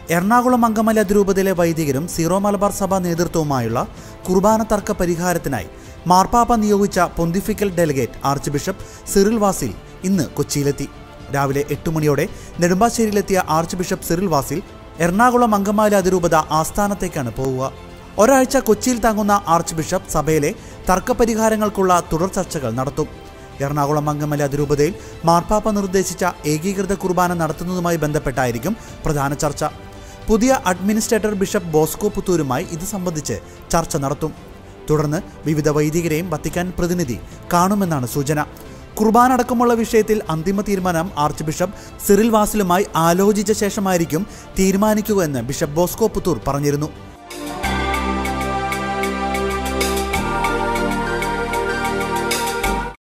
എറണാകുളം അങ്കമല അതിരൂപതയിലെ വൈദികരും സീറോ മലബാർ സഭ നേതൃത്വവുമായുള്ള കുർബാന തർക്ക പരിഹാരത്തിനായി മാർപ്പാപ്പ നിയോഗിച്ച pontifical delegate archbishop Cyril Vasil ഇന്ന് കൊച്ചിയിലെത്തി രാവിലെ എട്ട് മണിയോടെ നെടുമ്പാശ്ശേരിയിലെത്തിയ archbishop Cyril Vasil Ernakulam Angamaly അതിരൂപത ആസ്ഥാനത്തേക്കാണ് പോവുക ഒരാഴ്ച കൊച്ചിയിൽ തങ്ങുന്ന ആർച്ച് ബിഷപ്പ് സഭയിലെ തർക്കപരിഹാരങ്ങൾക്കുള്ള തുടർ ചർച്ചകൾ നടത്തും എറണാകുളം അങ്കമലി അതിരൂപതയിൽ മാർപ്പാപ്പ നിർദ്ദേശിച്ച ഏകീകൃത കുർബാന നടത്തുന്നതുമായി ബന്ധപ്പെട്ടായിരിക്കും പ്രധാന ചർച്ച പുതിയ അഡ്മിനിസ്ട്രേറ്റർ ബിഷപ്പ് ബോസ്കോ പുത്തൂരുമായി ഇത് സംബന്ധിച്ച് ചർച്ച നടത്തും തുടർന്ന് വിവിധ വൈദികരെയും വത്തിക്കാൻ പ്രതിനിധി കാണുമെന്നാണ് സൂചന കുർബാന അടക്കമുള്ള വിഷയത്തിൽ അന്തിമ തീരുമാനം ആർച്ച് ബിഷപ്പ് സിറിൽ വാസിലുമായി ആലോചിച്ച ശേഷമായിരിക്കും തീരുമാനിക്കുക എന്ന് ബിഷപ്പ് ബോസ്കോ പുത്തൂർ പറഞ്ഞിരുന്നു